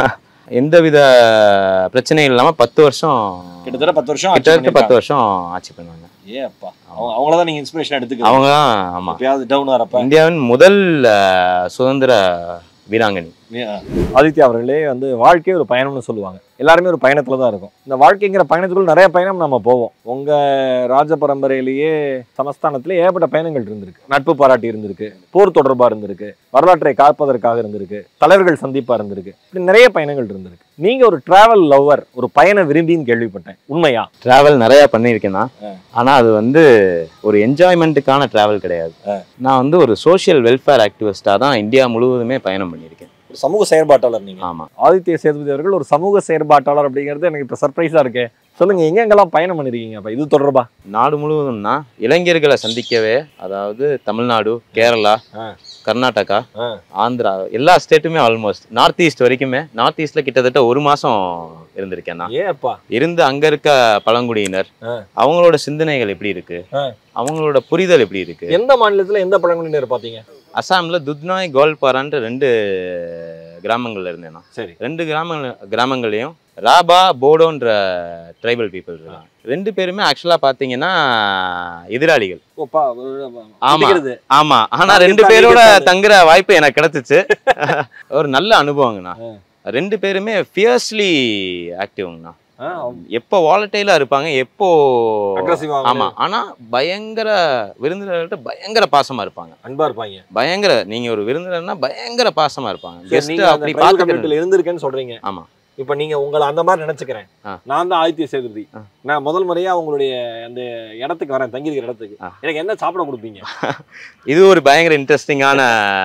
எந்தவித பிரச்சனையும் இல்லாம பத்து வருஷம் கிட்டத்தட்ட பத்து வருஷம் ஆட்சி கிட்டத்தட்ட பத்து பண்ணிருக்காங்க. வருஷம் ஆட்சி பண்ணுவாங்க ஏ அப்பா அவங்க அவங்களதான் நீங்க இன்ஸ்பிரேஷன் எடுத்துக்கிறீங்க அவங்க தான் ஆமா எப்பயாவது டவுன் ஆறப்ப இந்தியாவின் முதல் அஹ், சுதந்திர வீராங்கனி ஆதித்யா அவர்களே வந்து வாழ்க்கையே ஒரு பயணம்னு சொல்லுவாங்க எல்லாருமே ஒரு பயணத்துல தான் இருக்கும் இந்த வாழ்க்கைங்கிற பயணத்துக்குள்ள நிறைய பயணம் நம்ம போவோம் உங்க ராஜ பரம்பரையிலேயே சமஸ்தானத்திலே ஏகப்பட்ட பயணங்கள் இருந்திருக்கு நட்பு பாராட்டி இருந்திருக்கு போர் தொடர்பா இருந்திருக்கு வரலாற்றை காப்பதற்காக இருந்திருக்கு தலைவர்கள் சந்திப்பா இருந்திருக்கு இப்படி நிறைய பயணங்கள் இருந்திருக்கு நீங்க ஒரு டிராவல் லவ்வர் ஒரு பயண விரும்பின்னு கேள்விப்பட்டேன் உண்மையா டிராவல் நிறைய பண்ணியிருக்கேன் நான் ஆனா அது வந்து ஒரு என்ஜாய்மெண்ட்டுக்கான டிராவல் கிடையாது நான் வந்து ஒரு சோஷியல் வெல்ஃபேர் ஆக்டிவிஸ்டா தான் இந்தியா முழுவதுமே பயணம் பண்ணியிருக்கேன் ஒரு சமூக செயற்பாட்டாளர் நீங்க ஆமா ஆதித்ய சேதுபதி அவர்கள் ஒரு சமூக செயற்பாட்டாளர் அப்படிங்கிறது எனக்கு இப்ப சர்ப்ரைஸா இருக்கே சொல்லுங்க எங்கெங்கெல்லாம் பயணம் பண்ணிருக்கீங்க அப்ப இது தொடர்பா நாடு முழுவதும்னா இளைஞர்களை சந்திக்கவே அதாவது தமிழ்நாடு கேரளா ஆ. கர்நாடகா ஆ. ஆந்திரா எல்லா ஸ்டேட்டுமே ஆல்மோஸ்ட் நார்த் ஈஸ்ட் வரைக்குமே நார்த் ஈஸ்ட்ல கிட்டத்தட்ட ஒரு மாசம் இருந்திருக்கேன் நான் ஏ அப்பா இருந்து அங்க இருக்க பழங்குடியினர் ஆ. அவங்களோட சிந்தனைகள் எப்படி இருக்கு ஆ. அவங்களோட புரிதல் எப்படி இருக்கு எந்த மாநிலத்துல எந்த பழங்குடியினர் பாத்தீங்க அசாம்ல துத்னாய் கோல்பாரான்ற ரெண்டு கிராமங்கள்ல இருந்தேன் நான் சரி ரெண்டு கிராமங்கள் கிராமங்களையும் ராபா போடோன்ற ட்ரைபல் பீப்புள் இருக்காங்க ரெண்டு பேருமே ஆக்சுவலா பாத்தீங்கன்னா எதிராளிகள் ஓப்பா ஆமா. ஆமா ஆமா ஆனா நான் ரெண்டு கேட்டா பேரோட நீ கேட்டாரு. தங்குற வாய்ப்பு எனக்கு கிடைச்சிச்சு ஒரு நல்ல அனுபவங்கண்ணா ரெண்டு பேருமே ஃபியர்ஸ்லி ஆக்டிவ்ங்கண்ணா எப்போ வாலட்டைலா இருப்பாங்க எப்போ அக்ரஸிவா ஆமா ஆனா பயங்கர விருந்தினர்கள்ட்ட பயங்கர பாசமா இருப்பாங்க அன்பா இருப்பாங்க பயங்கர நீங்க ஒரு விருந்தினர்னா பயங்கர பாசமா இருப்பாங்க சரி, கெஸ்ட் நீங்க அந்த அப்படி tribal பாத்துக்கிறது communityல இருந்திருக்கேன்னு சொல்றீங்க ஆமா இப்ப நீங்க உங்களை அந்த மாதிரி நினைச்சுக்கிறேன் ஆ. நான் தான் ஆதித்ய சேதுபதி ஆ. நான் முதல் முறையா உங்களுடைய அந்த இடத்துக்கு வரேன் தங்கியிருக்கிற இடத்துக்கு ஆ. எனக்கு என்ன சாப்பிட கொடுப்பீங்க இது ஒரு பயங்கர இன்ட்ரெஸ்டிங்கான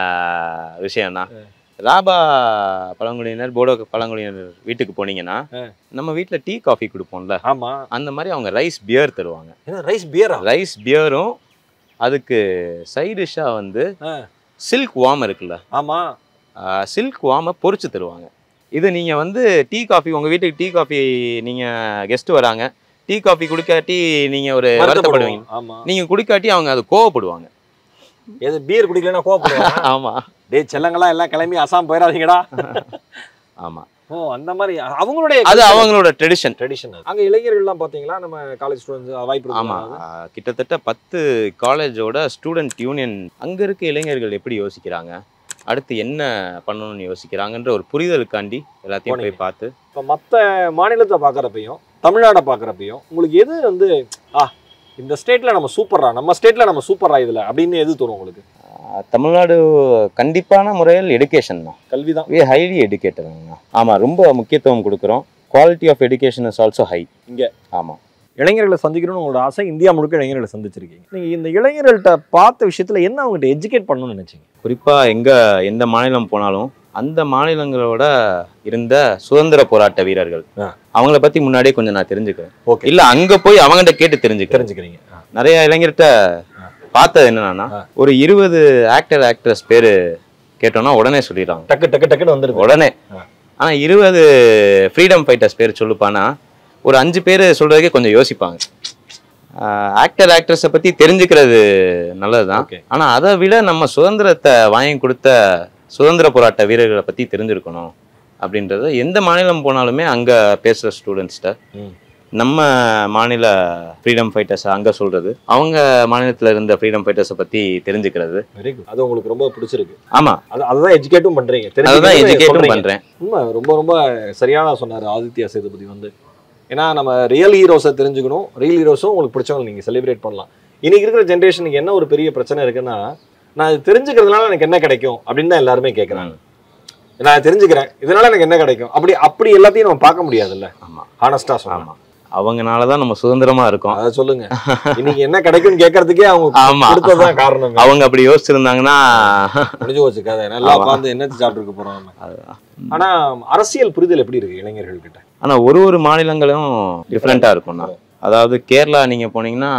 விஷயம்னா ராபா பழங்குடியினர் போடோ பழங்குடியினர் வீட்டுக்கு போனீங்கன்னா ஆ. நம்ம வீட்ல டீ காஃபி கொடுப்போம்ல ஆமா அந்த மாதிரி அவங்க ரைஸ் பியர் தருவாங்க என்ன ரைஸ் பியரா ரைஸ் பியரும் அதுக்கு சைட் டிஷ்ஷாக வந்து ஆ. சில்க் வாம் இருக்குல்ல ஆமா சில்க் வாமை பொரிச்சு தருவாங்க இது நீங்கள் வந்து டீ காஃபி உங்கள் வீட்டுக்கு டீ காஃபி நீங்கள் கெஸ்ட் வராங்க டீ காஃபி குடிக்காட்டி நீங்கள் ஒரு வருத்தப்படுவீங்க வருத்தப்படுவோம். ஆமா நீங்கள் குடிக்காட்டி அவங்க அது கோவப்படுவாங்க எது பீர் குடிக்கலன்னா கோவப்படுவாங்க ஆமாம் டேய் செல்லங்களா எல்லாம் கிளம்பி அசாம் போயிடாதீங்கடா ஆமாம் ஓ அந்த மாதிரி அவங்களுடைய அது அவங்களோட ட்ரெடிஷன் ட்ரெடிஷன் அங்க இளைஞர்கள்லாம் பாத்தீங்களா நம்ம காலேஜ் ஸ்டூடெண்ட்ஸ் வாய்ப்பு ஆமா இருக்குமா? ஆ, கிட்டத்தட்ட பத்து காலேஜோட ஸ்டூடெண்ட் யூனியன் அங்க இருக்க இளைஞர்கள் எப்படி யோசிக்கிறாங்க அடுத்து என்ன பண்ணணும்னு யோசிக்கிறாங்கன்ற ஒரு புரிதலுக்காண்டி எல்லாத்தையும் போய் பார்த்து இப்போ மற்ற மாநிலத்தை பார்க்குறப்பையும் தமிழ்நாடை பார்க்குறப்பையும் உங்களுக்கு எது வந்து ஆ இந்த ஸ்டேட்ல நம்ம சூப்பரா நம்ம ஸ்டேட்ல நம்ம சூப்பரா இதுல அப்படின்னு எது தோணும் உங்களுக்கு ஆ, தமிழ்நாடு கண்டிப்பான முறையில் எடுகேஷன் தான் கல்வி தான் வி ஹைலி எஜுகேட்டட் ஆமா ரொம்ப முக்கியத்துவம் கொடுக்குறோம் quality of education is also high இங்க. ஆமா இளைஞர்களை சந்திக்கணும்னு உங்களோட ஆசை இந்தியா முழுக்க இளைஞர்களை சந்திச்சிருக்கீங்க நீங்க இந்த இளைஞர்கள்ட்ட பார்த்த விஷயத்துல என்ன அவங்ககிட்ட எஜுகேட் பண்ணணும்னு நினைச்சீங்க குறிப்பா எங்க எந்த மாநிலம் போனாலும் அந்த மாநிலங்களோட இருந்த சுதந்திர போராட்ட வீரர்கள் ஆ. அவங்கள பத்தி முன்னாடியே கொஞ்சம் நான் தெரிஞ்சுக்கிறேன் ஓகே இல்ல அங்க போய் அவங்ககிட்ட கேட்டு தெரிஞ்சுக்கிறேன் தெரிஞ்சுக்கிறீங்க ஆ. நிறைய இளைஞர்கிட்ட பார்த்தது என்னன்னா ஆ. ஒரு இருபது ஆக்டர் ஆக்ட்ரஸ் பேரு கேட்டோம்னா உடனே சொல்லிடுறாங்க டக்கு டக்கு டக்குன்னு வந்துருது உடனே ஆ. ஆனா இருபது ஃப்ரீடம் ஃபைட்டர்ஸ் பேர் சொல்லுப்பானா ஒரு அஞ்சு பேர் சொல்றதுக்கே கொஞ்சம் யோசிப்பாங்க ஆக்டர் ஆக்ட்ரஸை பத்தி தெரிஞ்சுக்கிறது நல்லதுதான் ஓகே ஆனா அதை விட நம்ம சுதந்திரத்தை வாங்கி கொடுத்த சுதந்திர போராட்ட வீரர்களை பத்தி தெரிஞ்சிருக்கணும் அப்படின்றது எந்த மாநிலம் போனாலுமே அங்க பேசுற ஸ்டூடெண்ட்ஸ்கிட்ட ம். நம்ம மாநில ஃப்ரீடம் ஃபைட்டர்ஸ் அங்க சொல்றது அவங்க மாநிலத்துல இருந்த ஃப்ரீடம் ஃபைட்டர்ஸை பத்தி தெரிஞ்சுக்கிறது வெரி குட் அது உங்களுக்கு ரொம்ப பிடிச்சிருக்கு ஆமா அது அதுதான் எஜுகேட்டும் பண்றீங்க அதுதான் தெரிஞ்சுக்கிறத எஜுகேட்டும் சொல்றீங்க. பண்றேன் உண்மை ரொம்ப ரொம்ப சரியான சொன்னார் ஆதித்யா சேதுபதி வந்து ஏன்னா நம்ம ரியல் ஹீரோஸை தெரிஞ்சுக்கணும் ரியல் ஹீரோஸும் உங்களுக்கு பிடிச்சவங்க நீங்கள் செலிப்ரேட் பண்ணலாம் இன்னைக்கு இருக்கிற ஜென்ரேஷனுக்கு என்ன ஒரு பெரிய பிரச்சனை இருக்குன்னா நான் இது தெரிஞ்சுக்கிறதுனால எனக்கு என்ன கிடைக்கும் அப்படின்னு தான் எல்லாருமே கேட்குறாங்க நான் இதை தெரிஞ்சுக்கிறேன் இதனால எனக்கு என்ன கிடைக்கும் அப்படி அப்படி எல்லாத்தையும் நம்ம பார்க்க முடியாதுல்ல ஆமா ஹானஸ்டா சொல்லலாம் ஆமா அவங்கனால தான் நம்ம சுதந்திரமா இருக்கோம் அதை சொல்லுங்க இன்னைக்கு என்ன கிடைக்கும்னு கேட்கறதுக்கே அவங்க ஆமா கொடுத்ததுதான் காரணம் அவங்க அப்படி யோசிச்சிருந்தாங்கன்னா முடிஞ்சு போச்சு கதை நல்லா உட்காந்து என்ன சாப்பிட்டு இருக்க போறோம் நம்ம அதுதான். ஆனா அரசியல் புரிதல் எப்படி இருக்கு இளைஞர்கள் கிட்ட ஆனா ஒரு ஒரு மாநிலங்களும் டிஃப்ரெண்டா இருக்கும்ண்ணா அதாவது கேரளா நீங்க போனீங்கன்னா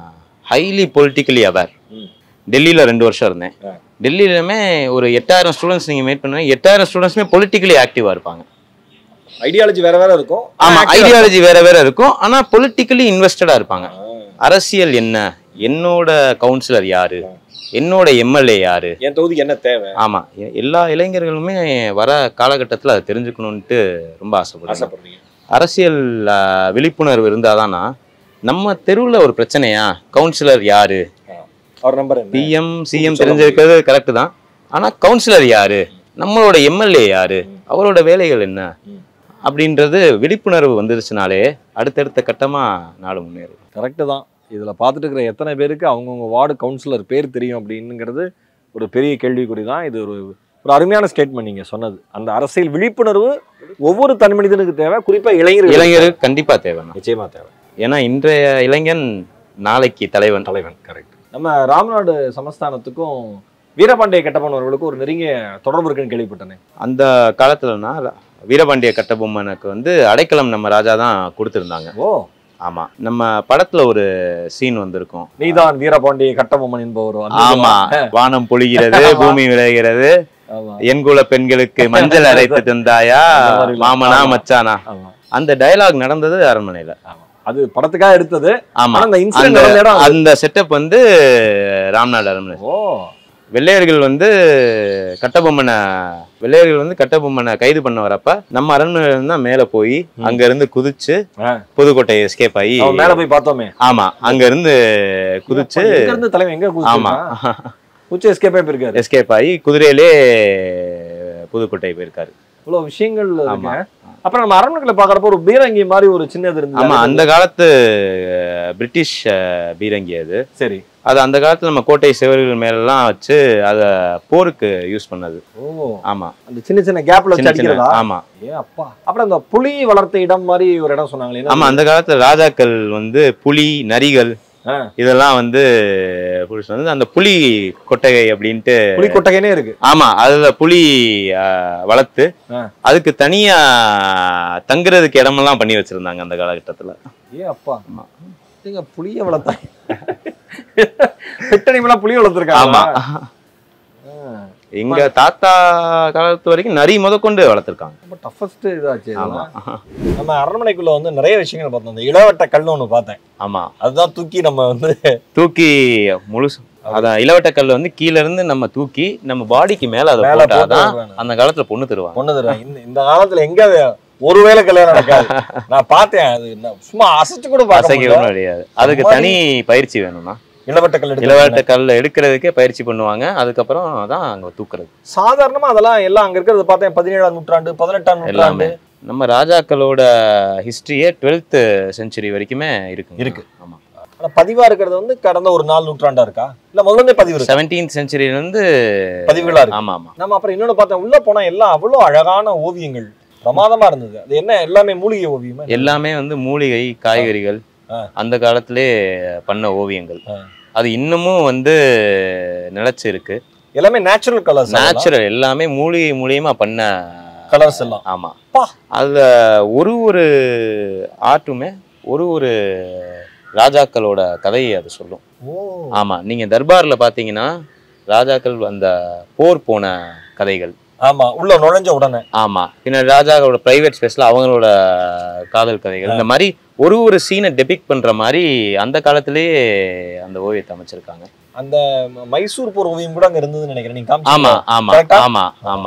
ஹைலி பொலிட்டிக்கலி அவேர் ம். டெல்லியில ரெண்டு வருஷம் இருந்தேன் ஆ. டெல்லியிலுமே ஒரு எட்டாயிரம் ஸ்டூடெண்ட்ஸ் நீங்க மீட் பண்ணுவீங்க எட்டாயிரம் ஸ்டூடெண்ட்ஸுமே பொலிட்டிக்கலி ஆக்டிவா இருப்பாங்க ஐடியாலஜி வேற வேற இருக்கும் ஆமா ஆனா ஐடியாலஜி வேற வேற இருக்கும் ஆனா பொலிட்டிக்கலி இன்வெஸ்டடா இருப்பாங்க ஆ. அரசியல் என்ன என்னோட கவுன்சிலர் யாரு என்னோட எம்எல்ஏ யாரு என் தொகுதிக்கு என்ன தேவை ஆமா எ- எல்லா இளைஞர்களுமே வர காலகட்டத்துல அதை தெரிஞ்சுக்கணும்ட்டு ரொம்ப ஆசைப்படுறாங்க ஆசைப்படுறீங்க அரசியல் ஆ, விழிப்புணர்வு இருந்தாதானா நம்ம தெருவுல ஒரு பிரச்சனையா கவுன்சிலர் யாரு அவர் நம்பர் என்ன பிஎம் சிஎம் சொல்ல தெரிஞ்சிருக்கிறது கரெக்ட் தான் ஆனா கவுன்சிலர் யாரு நம்மளோட எம்எல்ஏ யாரு அவரோட வேலைகள் என்ன ம். அப்படின்றது விழிப்புணர்வு வந்துருச்சுனாலே அடுத்தடுத்த கட்டமா நாடு முன்னேறும் கரெக்டு தான் இதுல பார்த்துட்டு இருக்கிற எத்தனை பேருக்கு அவங்கவுங்க வார்டு கவுன்சிலர் பேர் தெரியும் அப்படிங்கிறது ஒரு பெரிய கேள்விக்குறி தான் இது ஒரு ஒரு அருமையான ஸ்டேட்மெண்ட் நீங்க சொன்னது அந்த அரசியல் விழிப்புணர்வு ஒவ்வொரு தனி மனிதனுக்கு தேவை குறிப்பா இளைஞர்கள் இளைஞர் கண்டிப்பா தேவைண்ணா நிச்சயமா தேவை ஏன்னா இன்றைய இளைஞன் நாளைக்கு தலைவன் தலைவன் கரெக்ட் நம்ம ராமநாடு சமஸ்தானத்துக்கும் வீரபாண்டிய கட்டபொம்மன் அவர்களுக்கும் ஒரு நெருங்கிய தொடர்பு இருக்குன்னு கேள்விப்பட்டேனே அந்த காலத்துலனா வீரபாண்டிய கட்டபொம்மனுக்கு வந்து அடைக்கலம் நம்ம ராஜா தான் கொடுத்துருந்தாங்க ஓ ஆமா நம்ம படத்துல ஒரு சீன் வந்திருக்கும் நீதான் வீரபாண்டிய கட்டபொம்மன் என்பவர் வந்து- ஆமா வானம் பொழிகிறது ஆமா. பூமி விளைகிறது ஆமா எண்குல பெண்களுக்கு மஞ்சள் அரைத்து தந்தாயா அந்த மாதிரி மாமனா ஆமா. மச்சானா ஆமா அந்த டயலாக் நடந்தது அரண்மனையில ஆமா அது படத்துக்காக எடுத்தது ஆமா ஆனா அந்த இன்சிடென்ட் அந்த நடந்த இடம் அது. அந்த செட்டப் வந்து ராம்நாடு அரண்மனை ஓ வெள்ளையர்கள் வந்து கட்டபொம்மனை வெள்ளையர்கள் வந்து கட்டபொம்மனை கைது பண்ண வரப்ப நம்ம அரண்மனையில இருந்தா மேல போய் ம். அங்க இருந்து குதிச்சு ஆ. புதுக்கோட்டை எஸ்கேப் ஆகி அவன் மேல போய் பார்த்தோமே ஆமா அங்க இருந்து குதிச்சு எங்க இருந்து தலைவன் எங்க ஆமா குதிச்சு குச்சி எஸ்கேப்பே போயிருக்காரு எஸ்கேப் ஆகி குதிரையிலே புதுக்கோட்டை போயிருக்காரு இவ்வளவு விஷயங்கள் ஆமா. இருக்கு அப்புறம் நம்ம அரண்மனைகளை பாக்குறப்ப ஒரு பீரங்கி மாதிரி ஒரு சின்னது இருந்தது ஆமா அந்த காலத்து அஹ், பிரிட்டிஷ் அஹ், பீரங்கி அது சரி அது அந்த காலத்துல நம்ம கோட்டை செவர்கள் மேலெல்லாம் வச்சு அத போருக்கு யூஸ் பண்ணது ஓ ஆமா அந்த சின்ன சின்ன கேப்ல வச்சு சின்ன சின்ன அடிக்கிறதா ஆமா ஏ அப்பா அப்புறம் அந்த புலி வளர்த்த இடம் மாதிரி ஒரு இடம் சொன்னாங்களே என்ன ஆமா அந்த காலத்துல ராஜாக்கள் வந்து புலி நரிகள் ஆ. இதெல்லாம் வந்து புடிச்சு வந்து அந்த புலி கொட்டகை அப்படின்ட்டு புலி கொட்டகைனே இருக்கு ஆமா அதுல புலி அஹ், வளர்த்து ஆ. அதுக்கு தனியா தங்குறதுக்கு இடமெல்லாம் பண்ணி வச்சிருந்தாங்க அந்த காலகட்டத்துல ஏ அப்பா ஆமா. நீங்க புளிய வளர்த்தாங்க பெட்டனிமெல்லாம் புளிய வளர்த்துருக்காங்க ஆமா எங்க தாத்தா காலத்து வரைக்கும் நரி முதற்கொண்டு வளர்த்துருக்காங்க ரொம்ப டஃபஸ்ட் இதாச்சு ஆமா இதெல்லாம். நம்ம அரண்மனைக்குள்ள வந்து நிறைய விஷயங்கள் பார்த்தோம் அந்த இளவட்ட கல்னு ஒண்ணு பார்த்தேன் ஆமா அதுதான் தூக்கி நம்ம வந்து தூக்கி முழுசு அதான் இளவட்ட கல் வந்து கீழ இருந்து நம்ம தூக்கி நம்ம பாடிக்கு மேல அதை மேல போட்டு போட்டாதான் வருவாங்க. அந்த காலத்துல பொண்ணு தருவாங்க பொண்ணு தருவாங்க இந்த இந்த காலத்துல எங்க அது ஒருவேளை கல்யாணம் நடக்காது நான் பார்த்தேன் அது நான் சும்மா அசைச்சு கூட பார்க்க அசைக்கவும் முடியல. முடியாது அதுக்கு மாதிரி- தனி பயிற்சி வேணும்னா இளவட்ட கல் எடுத்து இளவட்ட கல்ல எடுக்கிறதுக்கே பயிற்சி பண்ணுவாங்க அதுக்கப்புறம் தான் அங்க தூக்குறது சாதாரணமா அதெல்லாம் எல்லாம் அங்க இருக்கிறத பார்த்தேன் பதினேழாம் நூற்றாண்டு பதினெட்டாம் நூற்றாண்டு எல்லாமே நம்ம ராஜாக்களோட ஹிஸ்டரியே டுவெல்த் செஞ்சுரி வரைக்குமே இருக்கு இருக்கு. ஆமா ஆனா பதிவா இருக்கிறது வந்து கடந்த ஒரு நாலு நூற்றாண்டா இருக்கா இல்ல முதல்ல இருந்தே பதிவு இருக்கு செவன்டீன்த் செஞ்சுரியில இருந்து பதிவுகளா இருக்கு ஆமா ஆமா நம்ம அப்புறம் இன்னொன்னு பார்த்தேன் உள்ள போனா எல்லாம் அவ்வளவு அழகான ஓவியங்கள் பிரமாதமா இருந்தது அது என்ன எல்லாமே மூலிகை ஓவியமா எல்லாமே வந்து மூலிகை காய்கறிகள் ஆ. அந்த காலத்திலே பண்ண ஓவியங்கள் ஆ. அது இன்னமும் வந்து நிலைச்சு இருக்கு எல்லாமே நேச்சுரல் கலர்ஸ் நேச்சுரல் எல்லாமே மூலிகை மூலியமா பண்ண கலர்ஸ் எல்லாம் ஆமா பா. அதுல ஒரு ஒரு ஆர்ட்டுமே ஒரு ஒரு ராஜாக்களோட கதையை அது சொல்லும் ஓ ஆமா நீங்க தர்பார்ல பாத்தீங்கன்னா ராஜாக்கள் அந்த போர் போன கதைகள் ஆமா உள்ள நுழைஞ்ச உடனே ஆமா பின்னர் ராஜாக்களோட பிரைவேட் ஸ்பேஸ்ல அவங்களோட காதல் கதைகள் இந்த மாதிரி ஒரு ஒரு சீனை டெபிக் பண்ற மாதிரி அந்த காலத்திலேயே அந்த ஓவியத்தை அமைச்சிருக்காங்க அந்த ம- மைசூர் போர் ஓவியம் கூட அங்க இருந்ததுன்னு நினைக்கிறேன் நீங்க ஆமா காமிச்சீங்களா? ஆமா Correct ஆ? ஆமா ஆமா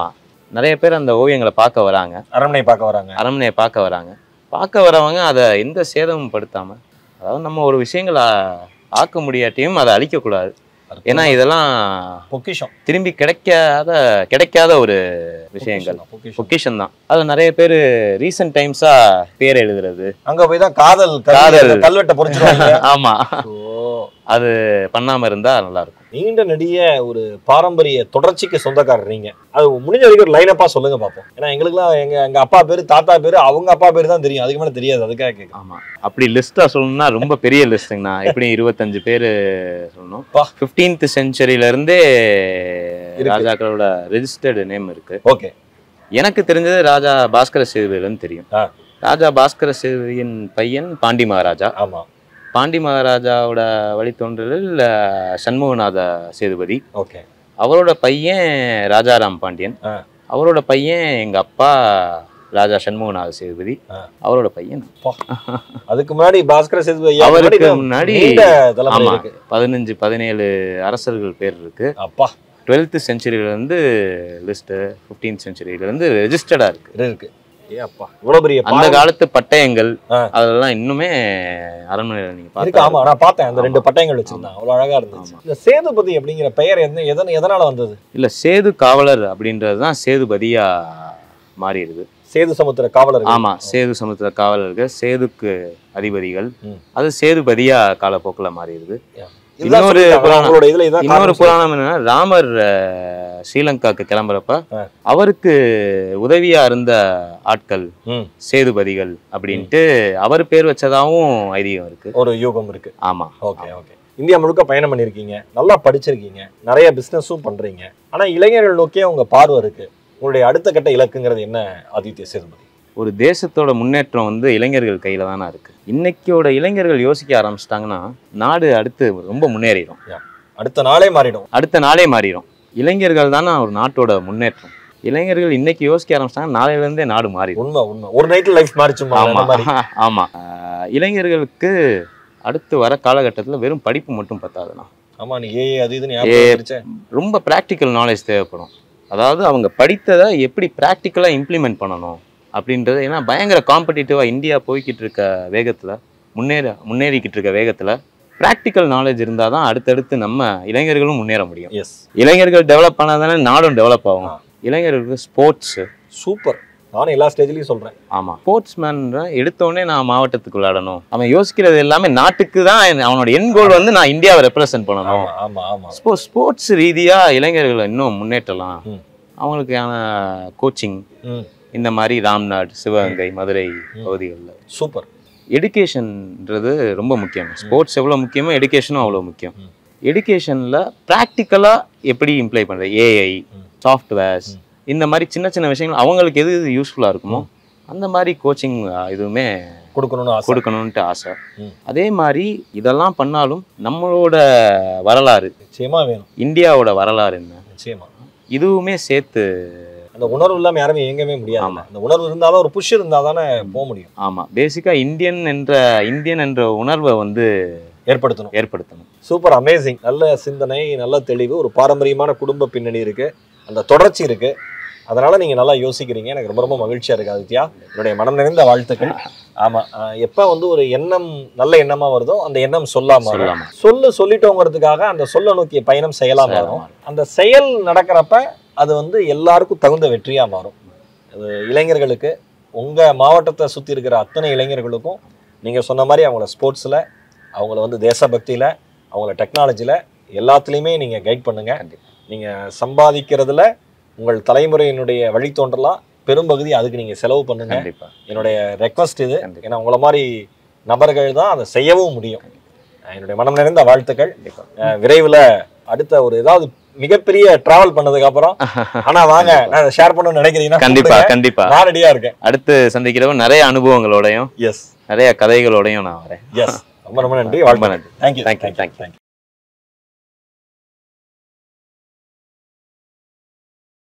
நிறைய பேர் அந்த ஓவியங்களை பார்க்க வராங்க அரண்மனை பார்க்க வராங்க அரண்மனையை பார்க்க வராங்க பார்க்க வரவங்க அதை எந்த சேதமும் படுத்தாம அதாவது நம்ம ஒரு விஷயங்களை ஆக்க முடியாட்டியும் அதை அழிக்கக்கூடாது ஏன்னா இதெல்லாம் பொக்கிஷம் திரும்பி கிடைக்காத கிடைக்காத ஒரு விஷயங்கள் பொக்கிஷம் பொக்கிஷன் தான் அதில் நிறைய பேர் ரீசெண்ட் டைம்ஸா பேர் எழுதுறது அங்க போய் தான் காதல் கல்வி, காதல். அந்த கல்வெட்டை பொறிச்சிருவாங்க ஆமா ஓ அது பண்ணாம இருந்தா நல்லா இருக்கும் நீண்ட நெடிய ஒரு பாரம்பரிய தொடர்ச்சிக்கு சொந்தக்காரர் நீங்க அது முடிஞ்ச வரைக்கும் லைனப்பா சொல்லுங்க பார்ப்போம் ஏன்னா எங்களுக்குலாம் எங்க எங்க அப்பா பேரு தாத்தா பேரு அவங்க அப்பா பேரு தான் தெரியும் அதுக்கு மேல தெரியாது அதுக்காக கேட்க ஆமா அப்படி லிஸ்டா சொல்லணும்னா ரொம்ப பெரிய லிஸ்ட்டுங்கண்ணா எப்படி இருபத்தஞ்சு பேர் சொல்லணும் பா. ஃபிஃப்டீன்த் செஞ்சுரியில இருந்தே இருக்கு. ராஜாக்களோட ரெஜிஸ்டர்டு நேம் இருக்கு ஓகே எனக்கு தெரிஞ்சது ராஜா பாஸ்கர சேதுபதியிலன்னு தெரியும் ஆ. ராஜா பாஸ்கர சேதுபதியின் பையன் பாண்டி மகாராஜா ஆமா பாண்டி மகாராஜாவோட வழித்தோன்றலில் அஹ், சண்முகநாத சேதுபதி ஓகே அவரோட பையன் ராஜாராம் பாண்டியன் ஆ. அவரோட பையன் எங்க அப்பா ராஜா சண்முகநாத சேதுபதி ஆ. அவரோட பையன் அதுக்கு முன்னாடி பாஸ்கர சேதுபதி ஐயா அவருக்கு தான் முன்னாடி நீண்ட தலைமுறை ஆமா இருக்கு பதினஞ்சு பதினேழு அரசர்கள் பேர் இருக்கு அப்பா டுவெல்த் செஞ்சுரியில இருந்து லிஸ்ட் ஃபிஃப்டீன்த் செஞ்சுரியில இருந்து ரெஜிஸ்டர்டா இருக்கு இது இருக்கு ஏ அப்பா இவ்வளவு பெரிய அந்த பாரம் காலத்து பட்டயங்கள் ஆ. அதெல்லாம் இன்னுமே அரண்மனையில நீங்க இருக்கு ஆமா பார்த்தா நான் பார்த்தேன் அந்த ரெண்டு ஆமா. பட்டயங்கள் வச்சிருந்தாங்க அவ்வளவு அழகா இருந்துச்சு இந்த சேதுபதி அப்படிங்கிற பெயர் எந்த எதன எதனால வந்தது இல்ல சேது காவலர் அப்படின்றது தான் சேதுபதியா மாறிடுது சேது சமுத்திர காவலர் ஆமா சேது சமுத்திர காவலர்கள் சேதுக்கு அதிபதிகள் ம். அது சேதுபதியா காலப்போக்குல மாறிடுது இதுதான் இன்னொரு சொல்லிட்டாங்க. புராணம். அவங்களோட இதுல இதான் இன்னொரு காரணம் புராணம் என்னன்னா ராமர் அஹ், ஸ்ரீலங்காக்கு கிளம்புறப்ப ஆ. அவருக்கு உதவியா இருந்த ஆட்கள் ம். சேதுபதிகள் அப்படின்ட்டு அவர் பேர் வச்சதாவும் ஐதீகம் இருக்கு ஒரு யூகம் இருக்கு ஆமா ஓகே ஓகே இந்தியா முழுக்க பயணம் பண்ணிருக்கீங்க நல்லா படிச்சிருக்கீங்க நிறைய பிசினஸும் பண்றீங்க ஆனா இளைஞர்கள் நோக்கியே உங்க பார்வை இருக்கு உங்களுடைய அடுத்த கட்ட இலக்குங்கிறது என்ன ஆதித்ய சேதுபதி ஒரு தேசத்தோட முன்னேற்றம் வந்து இளைஞர்கள் கையில தானே இருக்கு இன்னைக்கோட இளைஞர்கள் யோசிக்க ஆரம்பிச்சிட்டாங்கன்னா நாடு அடுத்து ரொம்ப முன்னேறிடும் அடுத்த நாளே மாறிடும் அடுத்த நாளே மாறிடும் இளைஞர்கள் தானே ஒரு நாட்டோட முன்னேற்றம் இளைஞர்கள் இன்னைக்கு யோசிக்க ஆரம்பிச்சிட்டாங்க நாளையில இருந்தே நாடு மாறிடும் உண்மை உண்மை ஒரு நைட்ல லைஃப் மாறிச்சுமா ஆமா அந்த மாதிரி ஆமா ஆஹ் இளைஞர்களுக்கு அடுத்து வர காலகட்டத்துல வெறும் படிப்பு மட்டும் பத்தாதுண்ணா ஆமா நீ ஏ அது இதுன்னு ஞாபகம் வந்துருச்சே. ரொம்ப ப்ராக்டிக்கல் நாலேஜ் தேவைப்படும் அதாவது அவங்க படித்ததை எப்படி ப்ராக்டிக்கலாக இம்ப்ளிமெண்ட் பண்ணணும் அப்படின்றது ஏன்னா பயங்கர காம்படிட்டிவாக இந்தியா போய்கிட்டு இருக்க வேகத்தில் முன்னேற முன்னேறிக்கிட்டு இருக்க வேகத்தில் ப்ராக்டிக்கல் நாலேஜ் இருந்தால் தான் அடுத்தடுத்து நம்ம இளைஞர்களும் முன்னேற முடியும் எஸ் இளைஞர்கள் டெவலப் பண்ணால் தானே நாடும் டெவலப் ஆகும் ஆ. இளைஞர்களுக்கு ஸ்போர்ட்ஸு சூப்பர் நானும் எல்லா ஸ்டேஜ்லயும் சொல்றேன் ஆமாம் ஸ்போர்ட்ஸ் மேன் எடுத்தோடனே நான் மாவட்டத்துக்கு விளையாடணும் அவன் யோசிக்கிறது எல்லாமே நாட்டுக்கு தான் அவனோட என் கோல் வந்து நான் இந்தியாவை ரெப்ரசென்ட் பண்ணணும் ஆமா ஆமா ஆமா ஸ்போ ஸ்போர்ட்ஸ் ரீதியாக இளைஞர்களை இன்னும் முன்னேற்றலாம் ம். அவங்களுக்கான கோச்சிங் ம் இந்த மாதிரி ராம்நாட் சிவகங்கை மதுரை பகுதிகளில் சூப்பர் எடுகேஷன்ன்றது ரொம்ப முக்கியம் ஸ்போர்ட்ஸ் எவ்வளோ முக்கியமோ எடுகேஷனும் அவ்வளோ முக்கியம் ம். எடுகேஷனில் ப்ராக்டிக்கலாக எப்படி இம்ப்ளை பண்ணுறது ஏஐ ம். சாஃப்ட்வேர்ஸ் ம். இந்த மாதிரி சின்ன சின்ன விஷயங்கள் அவங்களுக்கு எது எது யூஸ்ஃபுல்லாக இருக்குமோ அந்த மாதிரி கோச்சிங் இதுவுமே கொடுக்கணும்னு ஆசை கொடுக்கணுன்ட்டு ஆசை ம். அதே மாதிரி இதெல்லாம் பண்ணாலும் நம்மளோட வரலாறு நிச்சயமா வேணும் இந்தியாவோட வரலாறு என்ன நிச்சயமா இதுவுமே சேர்த்து அந்த உணர்வு இல்லாம யாருமே இயங்கவே முடியாது ஆமா. அந்த உணர்வு இருந்தாலும் ஒரு புஷ் இருந்தா தானே போக முடியும் ஆமாம் பேசிக்காக இந்தியன் என்ற இந்தியன் என்ற உணர்வை வந்து ஏற்படுத்தணும் ஏற்படுத்தணும் சூப்பர் அமேசிங் நல்ல சிந்தனை நல்ல தெளிவு ஒரு பாரம்பரியமான குடும்ப பின்னணி இருக்கு அந்த தொடர்ச்சி இருக்கு அதனால நீங்க நல்லா யோசிக்கிறீங்க எனக்கு ரொம்ப ரொம்ப மகிழ்ச்சியா இருக்கு ஆதித்யா என்னுடைய மனம் நிறைந்த வாழ்த்துக்கள் ஆமா ஆஹ் எப்ப வந்து ஒரு எண்ணம் நல்ல எண்ணமா வருதோ அந்த எண்ணம் சொல்லாம வரும். சொல்லாம சொல்லு சொல்லிட்டோங்கிறதுக்காக அந்த சொல்ல நோக்கிய பயணம் செய்யலாம் வரும் மாறும். அந்த செயல் நடக்கிறப்ப அது வந்து எல்லாருக்கும் தகுந்த வெற்றியா மாறும் அது இளைஞர்களுக்கு உங்க மாவட்டத்தை சுத்தி இருக்கிற அத்தனை இளைஞர்களுக்கும் நீங்க சொன்ன மாதிரி அவங்கள ஸ்போர்ட்ஸ்ல அவங்கள வந்து தேசபக்தியில அவங்கள டெக்னாலஜில எல்லாத்துலேயுமே நீங்க கைட் பண்ணுங்க கண்டிப்பா. நீங்க சம்பாதிக்கிறதுல உங்கள் தலைமுறையினுடைய வழித்தோன்றலாம் பெரும்பகுதி அதுக்கு நீங்க செலவு பண்ணுங்க கண்டிப்பா என்னுடைய ரெக்வஸ்ட் இது கண்டிப்பா. ஏன்னா உங்களை மாதிரி நபர்கள் தான் அதை செய்யவும் முடியும் என்னுடைய மனம் நிறைந்த வாழ்த்துக்கள் கண்டிப்பா அஹ் விரைவில் அடுத்த ஒரு ஏதாவது மிகப்பெரிய டிராவல் பண்ணதுக்கு அப்புறம் ஆனா வாங்க நான் ஷேர் பண்ணணும்னு நினைக்கிறீங்கன்னா கண்டிப்பா கூப்பிடுங்க. கண்டிப்பா நான் ரெடியா இருக்கேன் அடுத்து சந்திக்கிறவங்க நிறைய அனுபவங்களோடையும் எஸ் நிறைய கதைகளோடையும் நான் வரேன் எஸ் ரொம்ப ரொம்ப நன்றி ரொம்ப வாழ்த்து நன்றி thank you Thank you, thank you. Thank you